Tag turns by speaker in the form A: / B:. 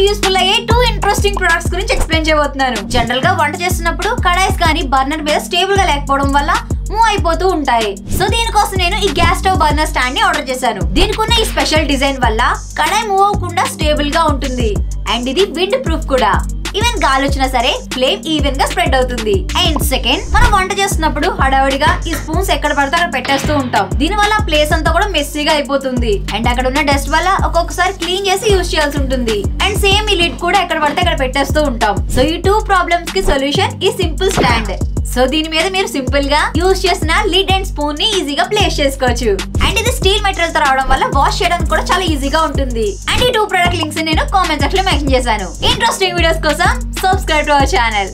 A: useful అయ్యే two interesting products గురించి explain చేయబోతున్నాను జనరల్ గా వంట చేస్తున్నప్పుడు కడాయిస్ కానీ బర్నర్ మీద స్టేబుల్ గా లేకపోవడం వల్ల మూవ్ అయిపోతూ ఉంటాయి సో దీనికోసం నేను ఈ గ్యాస్ స్టవ్ బర్నర్ స్టాండ్ ని ఆర్డర్ చేశాను దీనికి ఉన్న ఈ స్పెషల్ డిజైన్ వల్ల కడాయి మూవ్ అవ్వకుండా స్టేబుల్ గా ఉంటుంది అండ్ ఇది విండ్ ప్రూఫ్ కూడా ఈవెన్ గాలి వచ్చినా సరే ఫ్లేమ్ ఈవెన్ గా స్ప్రెడ్ అవుతుంది అండ్ సెకండ్ మనం వంట చేస్తున్నప్పుడు హడావిడిగా ఈ స్పూన్స్ ఎక్కడ పడితే అక్కడ పెట్టేస్తూ ఉంటాం దీని వల్ల ప్లేస్ అంతా కూడా మెస్సీగా అయిపోతుంది అండ్ అక్కడ ఉన్న డస్ట్ వల్ల ఒక్కొక్కసారి క్లీన్ చేసి యూజ్ చేయాల్సి ఉంటుంది అండ్ సేమ్ ఈ లిడ్ కూడా ఎక్కడ పడితే అక్కడ పెట్టేస్తూ ఉంటాం సో ఈ టూ ప్రాబ్లమ్స్ కి సొల్యూషన్ ఈ సింపుల్ స్టాండ్ సో దీని మీద మీరు సింపుల్ గా యూజ్ చేసిన లిడ్ అండ్ స్పూన్ ని ఈజీగా ప్లేస్ చేసుకోవచ్చు అండ్ ఇది స్టీల్ మెటీరియల్ తో రావడం వల్ల వాష్ చేయడానికి కూడా చాలా ఈజీగా ఉంటుంది అండ్ ఈ టూ ప్రొడక్ట్ లింక్స్ నేను కామెంట్ సెక్షన్ లో మెన్షన్ చేశాను ఇంట్రెస్టింగ్ వీడియోస్ కోసం సబ్స్క్రైబ్ టు అవర్ ఛానల్